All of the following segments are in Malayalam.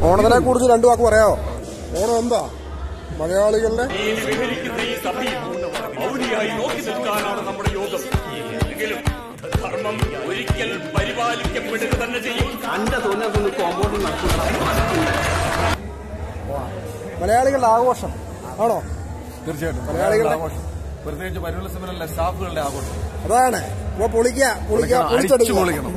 ഓണത്തിനെ കുറിച്ച് രണ്ടു വാക്ക് പറയാമോ ഓണം എന്താ മലയാളികളുടെ സ്വീകരിക്കുന്ന ഈ സഭയിൽ മൗലിയായി നോക്കി നിൽക്കാനാണ് നമ്മുടെ യോഗം എങ്കിലും ധർമ്മം ഒരിക്കൽ പരിപാലിക്കപ്പെടുക തന്നെ ചെയ്യും മലയാളികളുടെ ആഘോഷം ആണോ തീർച്ചയായിട്ടും മലയാളികളുടെ ആഘോഷം പ്രത്യേകിച്ച് വരുള്ള സമരങ്ങളിലെ സ്റ്റാഫുകളുടെ ആഘോഷം അതാണ് അപ്പൊ പൊളിക്ക പൊളിക്ക അടിച്ചു പൊളിച്ചെടുക്കുക പൊളിക്കണം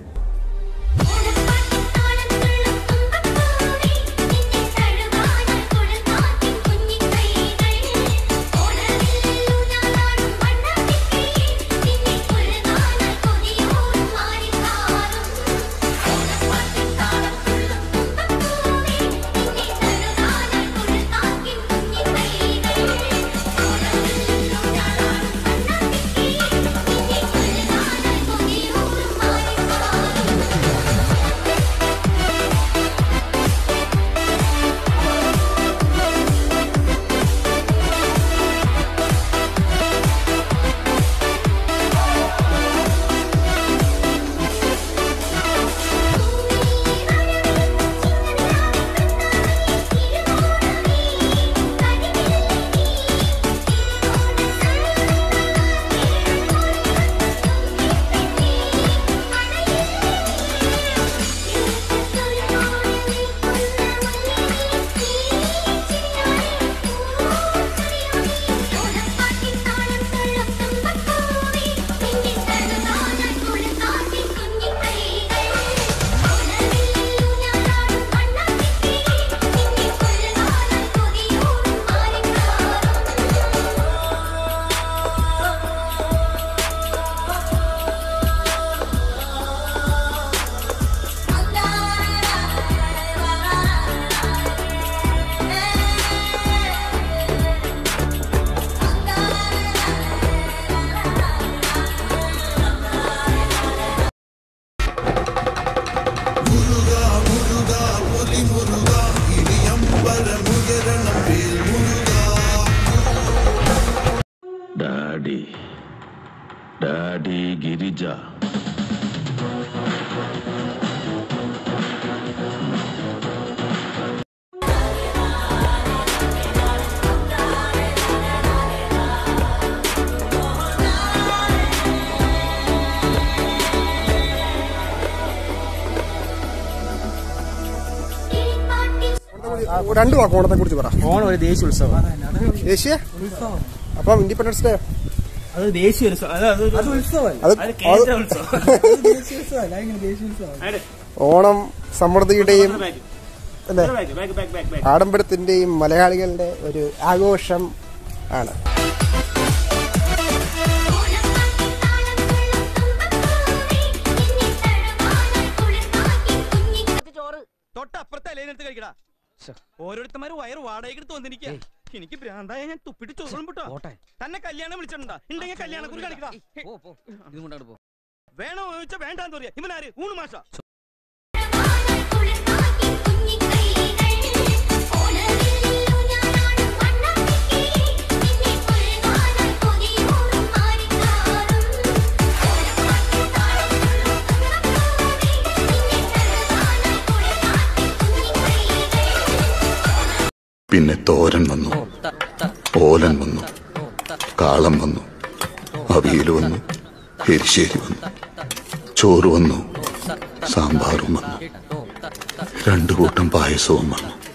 ഡാഡി ഡാഡി ഗിരിജ രണ്ടു വാക്ക് ഓണത്തെ കുറിച്ച് പറ ഓണം ഒരു ദേശീയ ഉത്സവം ദേശീയ അപ്പം ഇൻഡിപെൻഡൻസ് ഡേ അത് ദേശീയ ഉത്സവം അത് അത് അത് അത് കേന്ദ്ര ഉത്സവം അത് ഓണം സമൃദ്ധിയുടെയും ബാക്ക് അല്ലേ back back back back back ആഡംബരത്തിന്റെയും മലയാളികളുടെ ഒരു ആഘോഷം ആണ് തൊട്ടപ്പുറത്തെ അലയിനെടുത്ത് കഴിക്കടാ ഓരോരുത്തന്മാര് വയറ് വാടകയ്ക്ക് എടുത്ത് വന്നിരിക്കുക എനിക്ക് ഭ്രാന്തായ ഞാൻ തുപ്പിട്ട് ചോറും വിട്ടോ തന്നെ കല്യാണം വിളിച്ചിട്ടുണ്ടാ ഉണ്ടെങ്കിൽ കല്യാണം കുറി കാണിക്കടാ വേണോ ചോദിച്ചാ വേണ്ടാന്ന് പറയാ ഇവനാര് ഊണ് മാഷ പിന്നെ തോരൻ വന്നു ഓലൻ വന്നു കാളം വന്നു അവിയൽ വന്നു എരിശ്ശേരി വന്നു ചോറ് വന്നു സാമ്പാറും വന്നു രണ്ടു കൂട്ടം പായസവും വന്നു